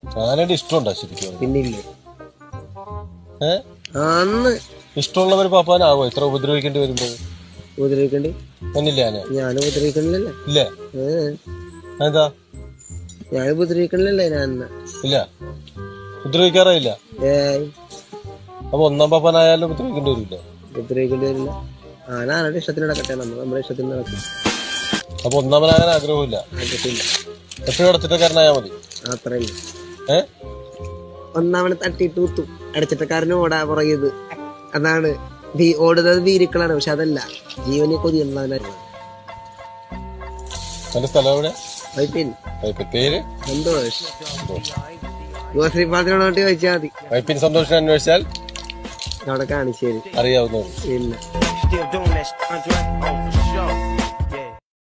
ആനയുടെ ഇഷ്ടമുണ്ടോ ശരിക്കും പിന്നില്ലേ ഏ അന്ന് ഇഷ്ടമുള്ളവർ പാപ്പാനാവോ ഇത്ര ഉപദ്രവിക്കേണ്ടി വരുമ്പോൾ ഉപദ്രവിക്കണ്ട് എന്നില്ല ആന ഞാൻ ഉപദ്രവിക്കണില്ലല്ലേ ഇല്ല ഏ എന്താ ഞാൻ ഉപദ്രവിക്കണില്ലല്ലേ ഞാൻ ഇല്ല ഉപദ്രവിക്കാറില്ല ഏയ് അപ്പൊ ഒന്നാം പാപ്പാനായാലും ഉപദ്രവിക്കേണ്ടി വരില്ല ഉപദ്രവിക്കേണ്ടി വരില്ല ആന ആനയുടെ ഇഷ്ടത്തിന് നടക്കട്ടെ നമ്മൾ നമ്മുടെ ഇഷ്ടത്തിന് നടക്കും അപ്പൊ ഒന്നാമനാകാൻ ആഗ്രഹമില്ല ആഗ്രഹമില്ല എപ്പോഴും അടച്ചിട്ടക്കാരനായാ മതി അത്രയില്ല ഏ ഒന്നാമനെ തട്ടിയിട്ട് കുത്തും അടച്ചിട്ടക്കാരന് ഓടാ പുറകിയത് അതാണ് വീ- ഓടുന്നത് വീരുക്കളാണ് പക്ഷെ അതല്ല ജീവനെ കൊതിയുള്ളവനായിരുന്നു എന്റെ സ്ഥലം എവിടെ വൈപ്പിൻ ഇപ്പൊ പേര് സന്തോഷ് ഗോശ്രീ പാത്രനോട്ട് ചോദിച്ചാൽ മതി വൈപ്പിൻ സന്തോഷം അന്വേഷിച്ചാൽ അവിടെ കാണിച്ചു തരും അറിയാവുന്നവർ ഇല്ല Still doing that shit, Andre. Oh,